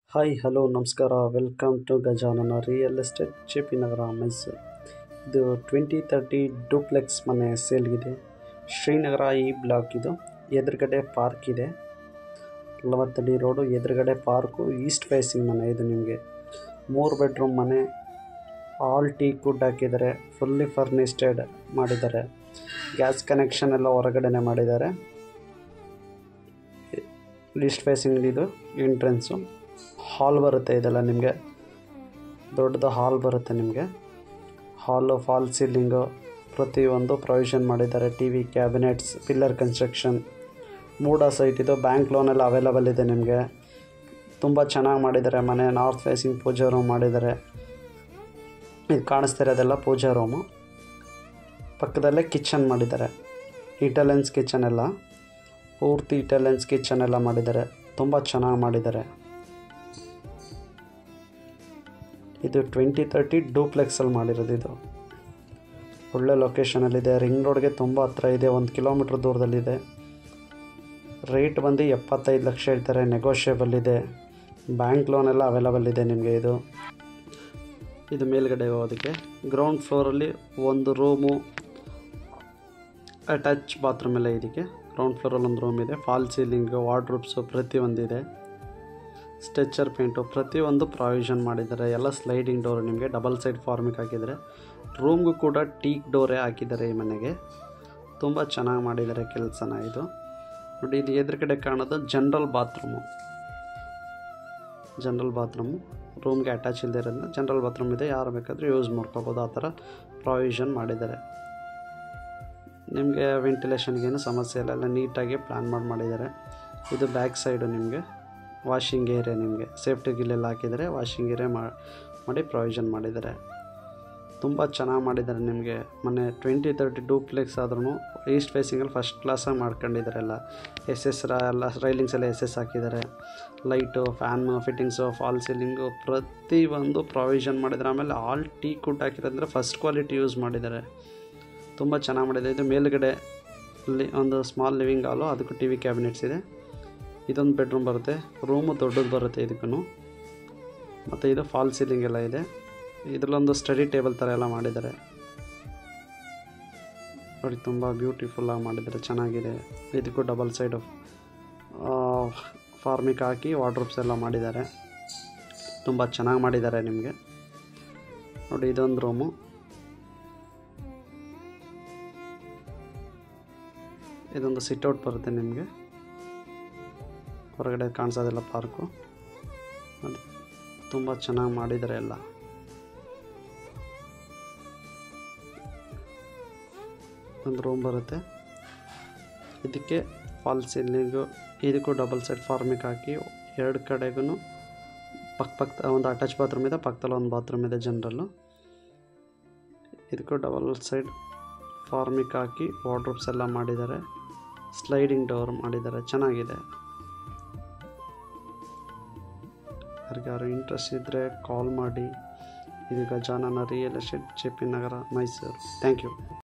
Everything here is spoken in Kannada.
ಹಾಯ್ ಹಲೋ ನಮಸ್ಕಾರ welcome to Gajanana real estate J P Nagar Mysuru ಇದು ಟ್ವೆಂಟಿ ತರ್ಟಿ ಡೂಪ್ಲೆಕ್ಸ್ ಮನೆ ಸೇಲ್ಗಿದೆ ಶ್ರೀನಗರ ಈ ಬ್ಲಾಕ್ ಇದು ಎದುರುಗಡೆ ಪಾರ್ಕ್ ಇದೆ ನಲವತ್ತಡಿ ರೋಡು ಎದುರುಗಡೆ ಪಾರ್ಕು ಈಸ್ಟ್ ಫೇಸಿಂಗ್ ಮನೆ ಇದು ನಿಮಗೆ ಮೂರು ಬೆಡ್ರೂಮ್ ಮನೆ ಆಲ್ ಟೀ ಕುಡ್ ಹಾಕಿದ್ದಾರೆ ಫುಲ್ಲಿ ಫರ್ನಿಸ್ಟೆಡ್ ಮಾಡಿದ್ದಾರೆ ಗ್ಯಾಸ್ ಕನೆಕ್ಷನ್ ಎಲ್ಲ ಹೊರಗಡೆನೆ ಮಾಡಿದ್ದಾರೆ ಈಸ್ಟ್ ಫೇಸಿಂಗ್ ಇದು ಎಂಟ್ರೆನ್ಸು ಹಾಲ್ ಬರುತ್ತೆ ಇದೆಲ್ಲ ನಿಮಗೆ ದೊಡ್ಡದು ಹಾಲ್ ಬರುತ್ತೆ ನಿಮಗೆ ಹಾಲು ಫಾಲ್ ಸೀಲಿಂಗು ಪ್ರತಿಯೊಂದು ಪ್ರೊವಿಷನ್ ಮಾಡಿದ್ದಾರೆ T V cabinets pillar construction ಮೂಡ ಸೈಟ್ ಇದು ಬ್ಯಾಂಕ್ ಲೋನೆಲ್ಲ ಅವೈಲಬಲ್ ಇದೆ ನಿಮಗೆ ತುಂಬ ಚೆನ್ನಾಗಿ ಮಾಡಿದ್ದಾರೆ ಮನೆ ನಾರ್ತ್ ಫೇಸಿಂಗ್ ಪೂಜಾ ರೂಮ್ ಮಾಡಿದ್ದಾರೆ ಇದು ಕಾಣಿಸ್ತಾ ಇರೋದೆಲ್ಲ ಪೂಜಾ ರೂಮು ಪಕ್ಕದಲ್ಲೇ ಕಿಚನ್ ಮಾಡಿದ್ದಾರೆ ಇಟಾಲಿಯನ್ಸ್ ಕಿಚನ್ ಎಲ್ಲ ಪೂರ್ತಿ ಇಟಾಲಿಯನ್ಸ್ ಕಿಚನ್ ಎಲ್ಲ ಮಾಡಿದ್ದಾರೆ ತುಂಬ ಚೆನ್ನಾಗಿ ಮಾಡಿದ್ದಾರೆ ಇದು ಟ್ವೆಂಟಿ ತರ್ಟಿ ಡೂಪ್ಲೆಕ್ಸಲ್ಲಿ ಮಾಡಿರೋದು ಇದು ಒಳ್ಳೆ ಲೊಕೇಶನಲ್ಲಿದೆ ರಿಂಗ್ ರೋಡ್ಗೆ ತುಂಬ ಹತ್ರ ಇದೆ ಒಂದು ಕಿಲೋಮೀಟ್ರ್ ದೂರದಲ್ಲಿದೆ ರೇಟ್ ಬಂದು ಎಪ್ಪತ್ತೈದು ಲಕ್ಷ ಹೇಳ್ತಾರೆ ನೆಗೋಷಿಯಬಲ್ ಇದೆ ಬ್ಯಾಂಕ್ ಲೋನ್ ಎಲ್ಲ ಅವೈಲಬಲ್ ಇದೆ ನಿಮಗೆ ಇದು ಇದು ಮೇಲ್ಗಡೆ ಹೋಗೋದಕ್ಕೆ ಗ್ರೌಂಡ್ ಫ್ಲೋರಲ್ಲಿ ಒಂದು ರೂಮು ಅಟ್ಯಾಚ್ ಬಾತ್ರೂಮ್ ಎಲ್ಲ ಇದಕ್ಕೆ ಗ್ರೌಂಡ್ ಫ್ಲೋರಲ್ಲಿ ಒಂದು ರೂಮ್ ಇದೆ ಫಾಲ್ ಸೀಲಿಂಗು ವಾರ್ಡ್ರೂಬ್ಸು ಪ್ರತಿಯೊಂದಿದೆ ಸ್ಟ್ರೆಚರ್ ಪೇಂಟು ಪ್ರತಿಯೊಂದು ಪ್ರಾವಿಷನ್ ಮಾಡಿದ್ದಾರೆ ಎಲ್ಲ ಸ್ಲೈಡಿಂಗ್ ಡೋರ್ ನಿಮಗೆ ಡಬಲ್ ಸೈಡ್ ಫಾರ್ಮಿಗೆ ಹಾಕಿದ್ದಾರೆ ರೂಮ್ಗೂ ಕೂಡ ಟೀಕ್ ಡೋರೇ ಹಾಕಿದ್ದಾರೆ ಈ ಮನೆಗೆ ತುಂಬ ಚೆನ್ನಾಗಿ ಮಾಡಿದ್ದಾರೆ ಕೆಲಸನ ಇದು ನೋಡಿ ಇದು ಎದುರುಗಡೆ ಕಾಣೋದು ಜನ್ರಲ್ ಬಾತ್ರೂಮು ಜನ್ರಲ್ ಬಾತ್ರೂಮು ರೂಮ್ಗೆ ಅಟ್ಯಾಚ್ ಇಲ್ಲದೆ ಇರೋದ್ರಿಂದ ಜನ್ರಲ್ ಬಾತ್ರೂಮ್ ಇದೆ ಯಾರು ಬೇಕಾದರೂ ಯೂಸ್ ಮಾಡ್ಕೋಬೋದು ಆ ಥರ ಪ್ರಾವಿಷನ್ ಮಾಡಿದ್ದಾರೆ ನಿಮಗೆ ವೆಂಟಿಲೇಷನ್ಗೇನು ಸಮಸ್ಯೆ ಇಲ್ಲ ಎಲ್ಲ ನೀಟಾಗಿ ಪ್ಲ್ಯಾನ್ ಮಾಡಿ ಮಾಡಿದ್ದಾರೆ ಇದು ಬ್ಯಾಕ್ ಸೈಡು ನಿಮಗೆ ವಾಷಿಂಗ್ ಏರಿಯಾ ನಿಮಗೆ ಸೇಫ್ಟಿ ಗಿಲ್ಲೆಲ್ಲ ಹಾಕಿದರೆ ವಾಷಿಂಗ್ ಏರಿಯಾ ಮಾಡಿ ಪ್ರೊವಿಷನ್ ಮಾಡಿದ್ದಾರೆ ತುಂಬ ಚೆನ್ನಾಗಿ ಮಾಡಿದ್ದಾರೆ ನಿಮಗೆ ಮೊನ್ನೆ ಟ್ವೆಂಟಿ ತರ್ಟಿ ಡೂಪ್ಲೆಕ್ಸ್ ಆದ್ರೂ ಈಸ್ಟ್ ಫೇಸಿಂಗಲ್ಲಿ ಫಸ್ಟ್ ಕ್ಲಾಸಾಗಿ ಮಾಡ್ಕೊಂಡಿದ್ದಾರೆ ಎಲ್ಲ ಎಸ್ ಎಸ್ ಎಲ್ಲ ರೈಲಿಂಗ್ಸ್ ಎಲ್ಲ ಎಸ್ ಎಸ್ ಹಾಕಿದ್ದಾರೆ light fan fittings fall ceiling ಪ್ರತಿಯೊಂದು ಪ್ರಾವಿಷನ್ ಮಾಡಿದ್ದಾರೆ ಆಮೇಲೆ ಆಲ್ ಟೀ ಕುಡ್ ಹಾಕಿರೋದ್ರೆ ಫಸ್ಟ್ ಕ್ವಾಲಿಟಿ ಯೂಸ್ ಮಾಡಿದ್ದಾರೆ ತುಂಬ ಚೆನ್ನಾಗಿ ಮಾಡಿದೆ ಇದು ಮೇಲುಗಡೆ ಅಲ್ಲಿ ಒಂದು ಸ್ಮಾಲ್ ಲಿವಿಂಗ್ ಹಾಲು ಅದಕ್ಕೂ ಟಿ ವಿ ಕ್ಯಾಬಿನೆಟ್ಸ್ ಇದೆ ಇದೊಂದು ಬೆಡ್ರೂಮ್ ಬರುತ್ತೆ ರೂಮು ದೊಡ್ಡದು ಬರುತ್ತೆ ಇದಕ್ಕೂ ಮತ್ತು ಇದು ಫಾಲ್ ಸೀಲಿಂಗ್ ಎಲ್ಲ ಇದೆ ಇದರಲ್ಲೊಂದು ಸ್ಟಡಿ ಟೇಬಲ್ ಥರ ಎಲ್ಲ ಮಾಡಿದ್ದಾರೆ ನೋಡಿ ತುಂಬ ಬ್ಯೂಟಿಫುಲ್ಲಾಗಿ ಮಾಡಿದ್ದಾರೆ ಚೆನ್ನಾಗಿದೆ ಇದಕ್ಕೂ ಡಬಲ್ ಸೈಡ್ ಫಾರ್ಮಿಕ್ ಹಾಕಿ ವಾರ್ಡ್ರೋಬ್ಸ್ ಎಲ್ಲ ಮಾಡಿದ್ದಾರೆ ತುಂಬ ಚೆನ್ನಾಗಿ ಮಾಡಿದ್ದಾರೆ ನಿಮಗೆ ನೋಡಿ ಇದೊಂದು ರೂಮು ಇದೊಂದು ಸಿಟ್ಔಟ್ ಬರುತ್ತೆ ನಿಮಗೆ ಹೊರಗಡೆ ಕಾಣಿಸೋದಿಲ್ಲ ಪಾರ್ಕು ನೋಡಿ ತುಂಬ ಚೆನ್ನಾಗಿ ಮಾಡಿದ್ದಾರೆ ಎಲ್ಲ ಒಂದು ರೂಮ್ ಬರುತ್ತೆ ಇದಕ್ಕೆ ಫಾಲ್ ಸೀಲಿಂಗು ಇದಕ್ಕೂ ಡಬಲ್ ಸೈಡ್ ಫಾರ್ಮಿಗೆ ಹಾಕಿ ಎರಡು ಕಡೆಗೂ ಪಕ್ಕ ಪಕ್ಕ ಒಂದು ಅಟ್ಯಾಚ್ ಬಾತ್ರೂಮ್ ಇದೆ ಪಕ್ಕದಲ್ಲಿ ಒಂದು ಬಾತ್ರೂಮ್ ಇದೆ ಜನರಲ್ಲು ಇದಕ್ಕೂ ಡಬಲ್ ಸೈಡ್ ಫಾರ್ಮಿಕ್ ಹಾಕಿ ವಾರ್ಡ್ರೋಬ್ಸ್ ಎಲ್ಲ ಮಾಡಿದ್ದಾರೆ ಸ್ಲೈಡಿಂಗ್ ಡೋರ್ ಮಾಡಿದ್ದಾರೆ ಚೆನ್ನಾಗಿದೆ ಯಾರಿಗಾರು ಇಂಟ್ರೆಸ್ಟ್ ಇದ್ದರೆ ಕಾಲ್ ಮಾಡಿ ಇದು Gajanana real estate J P Nagar Mysuru thank you